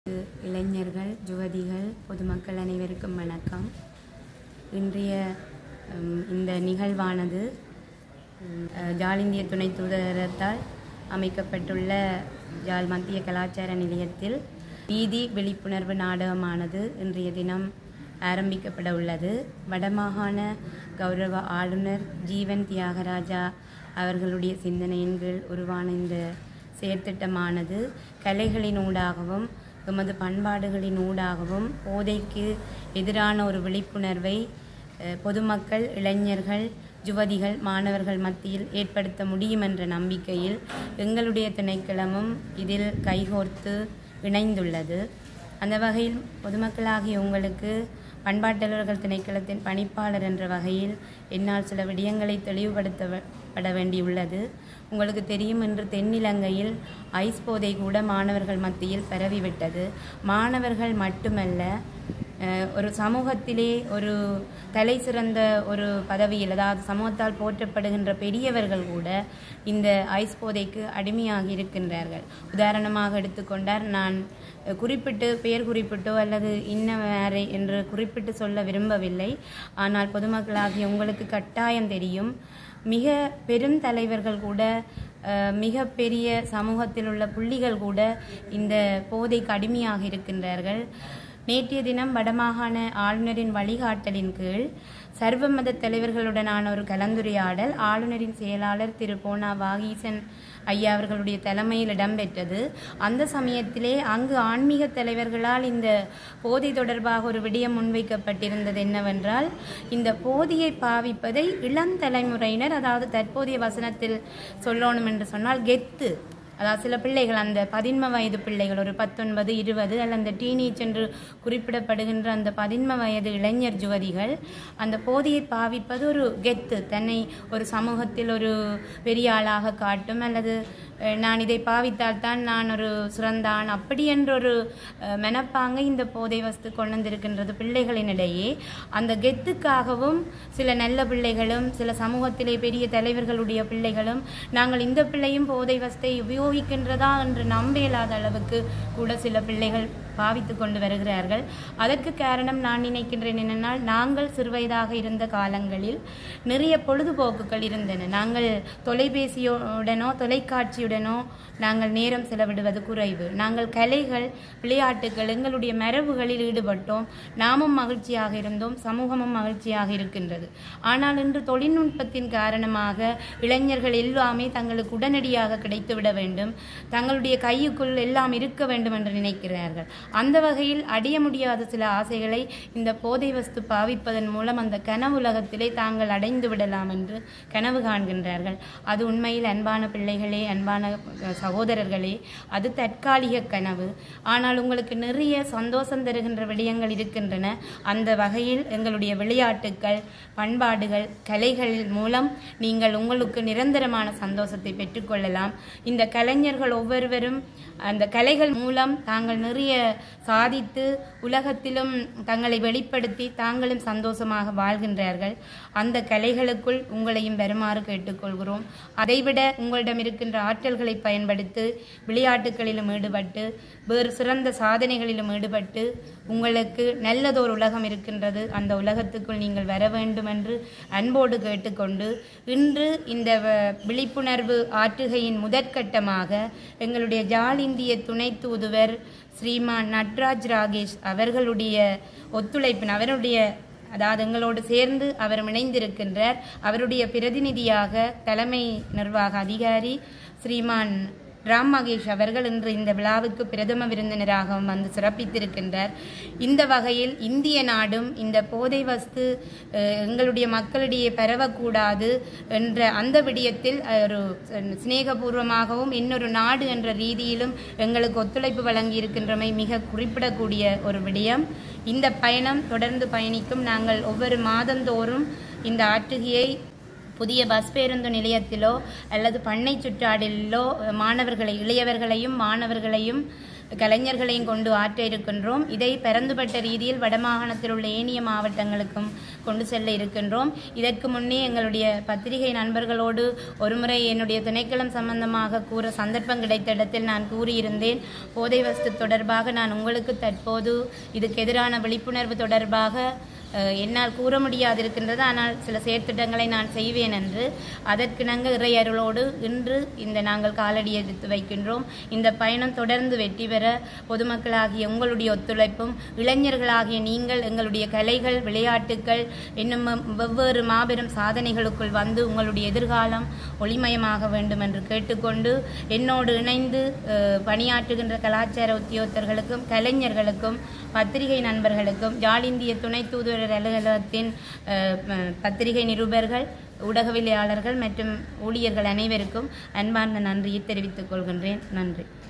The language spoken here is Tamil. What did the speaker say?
இளைஞர்கள் யுவதிகள் பொதுமக்கள் அனைவருக்கும் வணக்கம் இன்றைய ம், இந்த நிகழ்வானது ம், அஹ், ஜாழ் இந்திய துணை தூதரகத்தால் அமைக்கப்பட்டுள்ள ஜாழ் மத்திய கலாச்சார நிலையத்தில் வீதி விழிப்புணர்வு நாடகமானது இன்றைய தினம் ஆரம்பிக்கப்பட உள்ளது வடமாகாண கௌரவ ஆளுநர் ஜீவன் தியாகராஜா அவர்களுடைய சிந்தனையின் கீழ் உருவான இந்த செயற்திட்டமானது கலைகளின் ஊடாகவும் எமது பண்பாடுகளின் ஊடாகவும் போதைக்கு எதிரான ஒரு விழிப்புணர்வை அஹ், பொதுமக்கள் இளைஞர்கள் யுவதிகள் மாணவர்கள் மத்தியில் ஏற்படுத்த முடியும் என்ற நம்பிக்கையில் எங்களுடைய திணைக்களமும் இதில் கைகோர்த்து இணைந்துள்ளது அந்த வகையில் பொதுமக்களாகிய உங்களுக்கு பண்பாட்டலுவல்கள் திணைக்களத்தின் பணிப்பாளர் என்ற வகையில் என்னால் சில விடயங்களை தெளிவுபடுத்த வ- பட வேண்டியுள்ளது உங்களுக்கு தெரியும் இன்று தென்னிலங்கையில் ஐஸ் போதை கூட மாணவர்கள் மத்தியில் பரவிவிட்டது மாணவர்கள் மட்டுமல்ல அஹ், ஒரு சமூகத்திலே ஒரு தலை சிறந்த ஒரு பதவியில் அதாவது சமூகத்தால் போற்றப்படுகின்ற பெரியவர்கள் கூட இந்த ஐஸ் போதைக்கு அடிமையாகி இருக்கின்றார்கள் உதாரணமாக எடுத்துக்கொண்டார் நான் அஹ், குறிப்பிட்டு பெயர் குறிப்பிட்டோ அல்லது இன்ன வேறை என்று குறிப்பிட்டு சொல்ல விரும்பவில்லை ஆனால் பொதுமக்களாகிய உங்களுக்கு கட்டாயம் தெரியும் மிக பெரும் தலைவர்கள் கூட அஹ், மிக பெரிய சமூகத்தில் உள்ள புள்ளிகள் கூட இந்த போதைக்கு அடிமையாக இருக்கின்றார்கள் நேற்றைய தினம் வடமாகாண ஆளுநரின் வழிகாட்டலின் கீழ் சர்வ மத தலைவர்களுடனான ஒரு கலந்துரையாடல் ஆளுநரின் செயலாளர் திரு போனா வாகீசன் ஐயா அவர்களுடைய தலைமையில் இடம்பெற்றது அந்த சமயத்திலே அங்கு ஆன்மீக தலைவர்களால் இந்த போதை தொடர்பாக ஒரு விடயம் முன்வைக்கப்பட்டிருந்தது என்னவென்றால் இந்த போதையை பாவிப்பதை இளந்தலைமுறையினர் அதாவது தற்போதைய வசனத்தில் சொல்லணும் என்று சொன்னால் கெத்து அதாவது சில பிள்ளைகள் அந்த பதின்ம வயது பிள்ளைகள் ஒரு பத்தொன்பது இருபது அல்ல அந்த டீனேஜ் என்று குறிப்பிடப்படுகின்ற அந்த பதின்ம வயது இளைஞர் யுவதிகள் அந்த போதையை பாவிப்பது ஒரு கெத்து தன்னை ஒரு சமூகத்தில் ஒரு பெரிய ஆளாக காட்டும் அல்லது அஹ், நான் இதை பாவித்தால் தான் நான் ஒரு சிறந்தான் அப்படி என்ற ஒரு அஹ், மனப்பாங்கை இந்த போதை வஸ்து கொண்டு வந்திருக்கின்றது பிள்ளைகளினிடையே அந்த கெத்துக்காகவும் சில நல்ல பிள்ளைகளும் சில சமூகத்திலே பெரிய தலைவர்களுடைய பிள்ளைகளும் நாங்கள் இந்த பிள்ளையும் போதை வஸ்தை உபயோகிக்கின்றதா என்று நம்ப இயலாத அளவுக்கு கூட சில பிள்ளைகள் பாவித்து கொண்டு வருகிறார்கள் அதற்கு காரணம் நான் நினைக்கின்றேன் என்னென்னால் நாங்கள் சிறுவயதாக இருந்த காலங்களில் நிறைய பொழுதுபோக்குகள் இருந்தன நாங்கள் தொலைபேசியுடனோ தொலைக்காட்சியுடனோ நாங்கள் நேரம் செலவிடுவது குறைவு நாங்கள் கலைகள் விளையாட்டுகள் எங்களுடைய மரபுகளில் ஈடுபட்டோம் நாமும் மகிழ்ச்சியாக இருந்தோம் சமூகமும் மகிழ்ச்சியாக இருக்கின்றது ஆனால் இன்று தொழில்நுட்பத்தின் காரணமாக இளைஞர்கள் எல்லாமே தங்களுக்கு உடனடியாக கிடைத்துவிட வேண்டும் தங்களுடைய கையுக்குள் எல்லாம் இருக்க வேண்டும் என்று நினைக்கிறார்கள் அந்த வகையில் அடைய முடியாத சில ஆசைகளை இந்த போதை வஸ்து பாவிப்பதன் மூலம் அந்த கனவுலகத்திலே தாங்கள் அடைந்து விடலாம் என்று கனவு காண்கின்றார்கள் அது உண்மையில் அன்பான பிள்ளைகளே அன்பான அஹ், சகோதரர்களே அது தற்காலிக கனவு ஆனால் உங்களுக்கு நிறைய சந்தோஷம் தருகின்ற விடயங்கள் இருக்கின்றன அந்த வகையில் எங்களுடைய விளையாட்டுக்கள் பண்பாடுகள் கலைகள் மூலம் நீங்கள் உங்களுக்கு நிரந்தரமான சந்தோஷத்தை பெற்றுக்கொள்ளலாம் இந்த கலைஞர்கள் ஒவ்வொருவரும் அந்த கலைகள் மூலம் தாங்கள் நிறைய சாதித்து உலகத்திலும் தங்களை வெளிப்படுத்தி தாங்களும் சந்தோஷமாக வாழ்கின்றார்கள் அந்த கலைகளுக்குள் உங்களையும் வருமாறு கேட்டுக்கொள்கிறோம் அதைவிட உங்களிடம் இருக்கின்ற ஆற்றல்களை பயன்படுத்தி விளையாட்டுகளிலும் ஈடுபட்டு வேறு சிறந்த சாதனைகளிலும் ஈடுபட்டு உங்களுக்கு நல்லதொரு உலகம் இருக்கின்றது அந்த உலகத்துக்குள் நீங்கள் வர வேண்டும் என்று அன்போடு கேட்டுக்கொண்டு இன்று இந்த வ- விழிப்புணர்வு ஆற்றுகையின் முதற்கட்டமாக எங்களுடைய ஜாழ் இந்திய துணை தூதுவர் ஸ்ரீமான் நட்ராஜ் ராகேஷ் அவர்களுடைய ஒத்துழைப்பின் அவருடைய அதாவது எங்களோடு சேர்ந்து அவர் இணைந்திருக்கின்றார் அவருடைய பிரதிநிதியாக தலைமை நிர்வாக அதிகாரி ஸ்ரீமான் ராம் மகேஷ் அவர்கள் இன்று இந்த விழாவுக்கு பிரதம விருந்தினராகவும் வந்து சிறப்பித்திருக்கின்றார் இந்த வகையில் இந்திய நாடும் இந்த போதை வஸ்து அஹ், எங்களுடைய மக்களிடையே பரவக்கூடாது என்ற அந்த விடயத்தில் அஹ், ஒரு சிநேகபூர்வமாகவும் இன்னொரு நாடு என்ற ரீதியிலும் எங்களுக்கு ஒத்துழைப்பு வழங்கி இருக்கின்றமை மிக குறிப்பிடக்கூடிய ஒரு விடயம் இந்த பயணம் தொடர்ந்து பயணிக்கும் நாங்கள் ஒவ்வொரு மாதந்தோறும் இந்த ஆற்றுகையை புதிய பஸ் பேருந்து நிலையத்திலோ அல்லது பண்ணை சுற்றாடலிலோ மாணவர்களை இளையவர்களையும் மாணவர்களையும் கலைஞர்களையும் கொண்டு ஆற்ற இருக்கின்றோம் இதை பரந்துபட்ட ரீதியில் வடமாகாணத்தில் உள்ள ஏனைய மாவட்டங்களுக்கும் கொண்டு செல்ல இருக்கின்றோம் இதற்கு முன்னே எங்களுடைய பத்திரிகை நண்பர்களோடு ஒருமுறை என்னுடைய திணைக்களம் சம்பந்தமாக கூற சந்தர்ப்பம் கிடைத்த இடத்தில் நான் கூறியிருந்தேன் போதை வஸ்து தொடர்பாக நான் உங்களுக்கு தற்போது இதுக்கு எதிரான விழிப்புணர்வு தொடர்பாக அஹ், என்னால் கூற முடியாதிருக்கின்றது ஆனால் சில செயற்திட்டங்களை நான் செய்வேன் என்று அதற்கு நாங்கள் இறையருளோடு இன்று இந்த நாங்கள் காலடி எடுத்து வைக்கின்றோம் இந்த பயணம் தொடர்ந்து வெற்றி பெற பொதுமக்களாகிய உங்களுடைய ஒத்துழைப்பும் இளைஞர்களாகிய நீங்கள் எங்களுடைய கலைகள் விளையாட்டுக்கள் இன்னும் வெவ்வேறு மாபெரும் சாதனைகளுக்குள் வந்து உங்களுடைய எதிர்காலம் ஒளிமயமாக வேண்டும் என்று கேட்டுக்கொண்டு என்னோடு இணைந்து அஹ், பணியாற்றுகின்ற கலாச்சார உத்தியோகத்தர்களுக்கும் கலைஞர்களுக்கும் பத்திரிகை நண்பர்களுக்கும் யாழ் இந்திய துணை தூதுவர் அலுவலகத்தின் அஹ், ம- பத்திரிகை நிருபர்கள் ஊடகவியலாளர்கள் மற்றும் ஊழியர்கள் அனைவருக்கும் அன்பார்ந்த நன்றியை தெரிவித்துக் கொள்கின்றேன் நன்றி